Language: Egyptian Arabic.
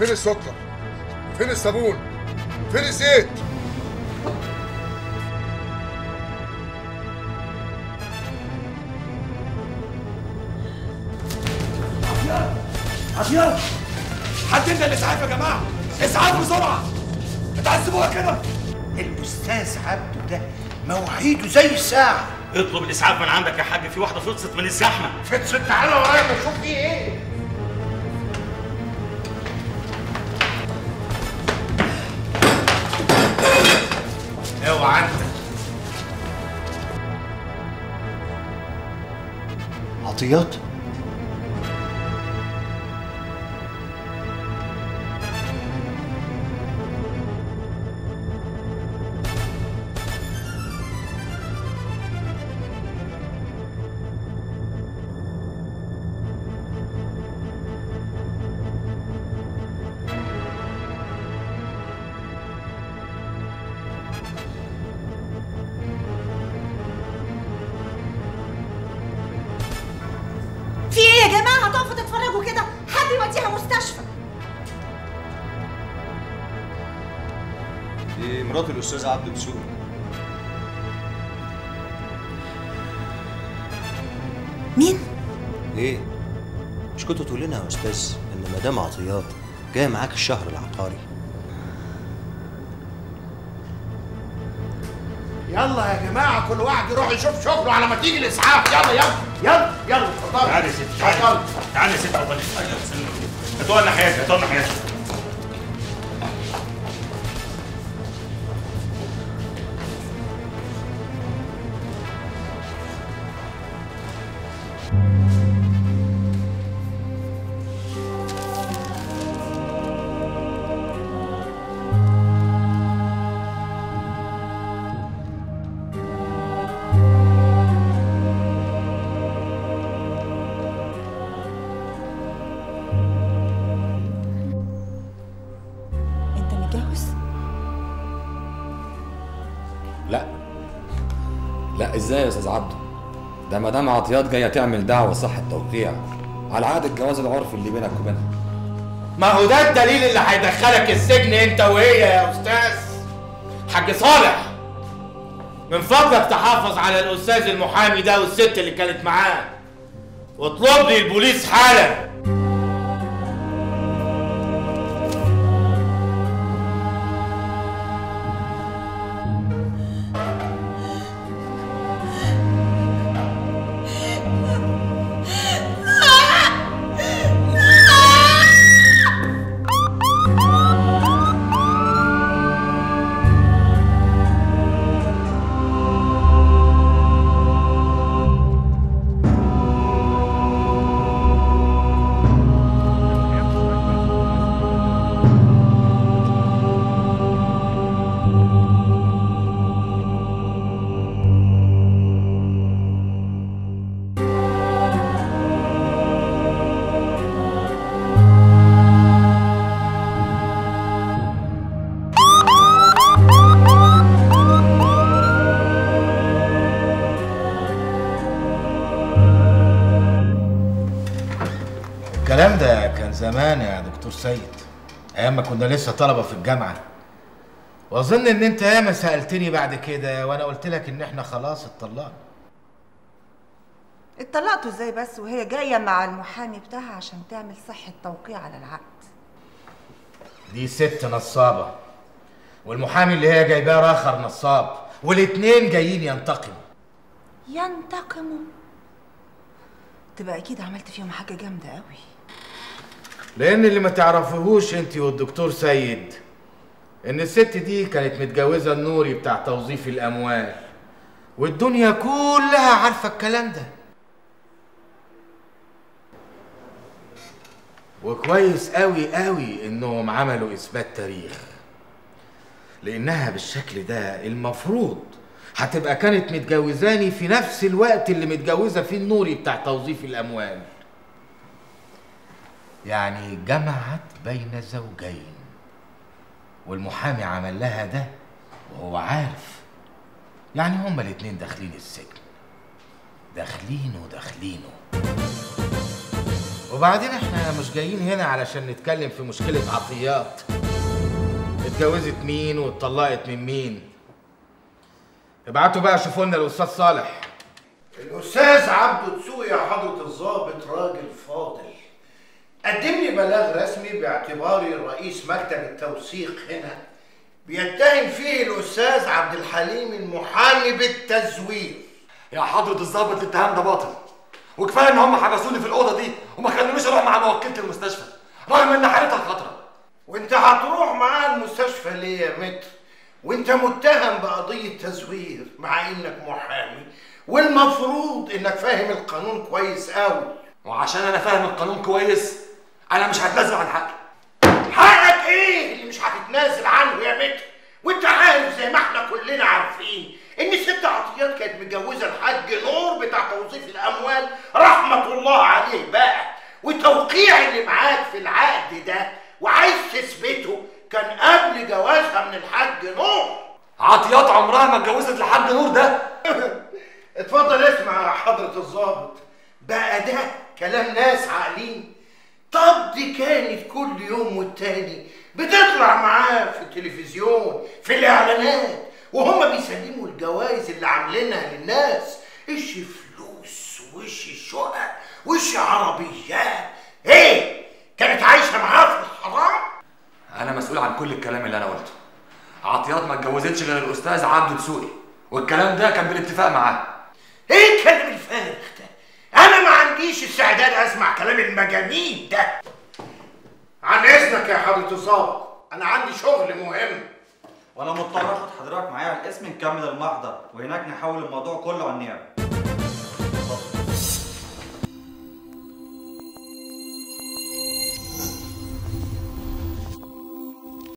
فين السكر فين الصابون فين الزيت عطيان حددنا الاسعاف يا جماعه اسعاف بسرعه بتعذبوها كده الاستاذ عبده ده مواعيده زي الساعه اطلب الاسعاف من عندك يا حاج في واحده فطست من الزحمه فتس تعالى ورايا بشوف فيه ايه اوعى انت عطيات في ايه يا جماعه هتقفوا تتفرجوا كده حد يوديها مستشفى دي مرات الاستاذ عبد دسوقي مين ايه مش كنت تقول لنا يا استاذ ان مدام عطيات جايه معاك الشهر العقاري يلا يا جماعه كل واحد يروح يشوف شغله على ما تيجي الاسعاف يلا يلا يلا يلا اتفضل تعالي يا ست تعالي تعالي يا ست اتفضلي هتولى حياتي هتولى حياتي انت متجوز لا لا ازاي يا استاذ عبده ده مدام عطيات جايه تعمل دعوه صح التوقيع على عقد الجواز العرفي اللي بينك وبينها ما هو ده الدليل اللي هيدخلك السجن انت وهي يا استاذ حاج صالح من فضلك تحافظ على الاستاذ المحامي ده والست اللي كانت معاه واطلب لي البوليس حالا الكلام ده كان زمان يا دكتور سيد ايام ما كنا لسه طلبه في الجامعه واظن ان انت ياما سالتني بعد كده وانا قلت لك ان احنا خلاص اتطلقنا اتطلقتوا ازاي بس وهي جايه مع المحامي بتاعها عشان تعمل صحه توقيع على العقد دي ست نصابه والمحامي اللي هي جايباه راخر نصاب والاتنين جايين ينتقموا ينتقموا تبقى اكيد عملت فيهم حاجه جامده قوي لان اللي ما تعرفوهوش انت والدكتور سيد ان الست دي كانت متجوزه النوري بتاع توظيف الاموال والدنيا كلها عارفه الكلام ده وكويس قوي قوي انهم عملوا اثبات تاريخ لانها بالشكل ده المفروض هتبقى كانت متجوزاني في نفس الوقت اللي متجوزه فيه النوري بتاع توظيف الاموال يعني جمعت بين زوجين والمحامي عمل لها ده وهو عارف يعني هما الاتنين داخلين السجن داخلينه داخلينه وبعدين احنا مش جايين هنا علشان نتكلم في مشكلة عطيات اتجوزت مين واتطلقت من مين ابعتوا بقى شوفوا لنا الاستاذ صالح الأستاذ عبده دسوقي يا حضرة الضابط راجل فاضل قدم لي بلاغ رسمي باعتباري رئيس مكتب التوثيق هنا بيتهم فيه الأستاذ عبد الحليم المحامي بالتزوير يا حضرة الضابط الاتهام ده باطل وكفايه ان هم حبسوني في الاوضه دي وما خلونيش اروح مع موكلة المستشفى رغم ان حالتها خطره وانت هتروح معاه المستشفى ليه يا متر وانت متهم بقضية تزوير مع انك محامي والمفروض انك فاهم القانون كويس قوي وعشان انا فاهم القانون كويس انا مش هتنازل عن حقي حقك ايه اللي مش هتتنازل عنه يا متر وانت عارف زي ما احنا كلنا عارفين ان ست عطيات كانت متجوزه الحاج نور بتاع توظيف الاموال رحمه الله عليه بقى وتوقيع اللي معاك في العقد ده وعايز تثبته كان قبل جوازها من الحاج نور عطيات عمرها ما اتجوزت لحد نور ده اتفضل اسمع يا حضرة الضابط بقى ده كلام ناس عاقلين طب دي كانت كل يوم والتاني بتطلع معاه في التلفزيون في الاعلانات وهم بيسلموا الجوائز اللي عاملينها للناس ايش فلوس وش شقق وش عربيات ايه كانت عايشه معاه في الحرام انا مسؤول عن كل الكلام اللي انا قلته عطيات ما اتجوزتش غير الاستاذ عبده دسوقي والكلام ده كان بالاتفاق معاه ايه الكلام الفارغ ده انا ما عنديش استعداد اسمع كلام المجانين ده عن اذنك يا حضرة الضابط انا عندي شغل مهم وانا مضطر اخد حضرتك معايا على الاسم نكمل المحضر وهناك نحول الموضوع كله على النيابه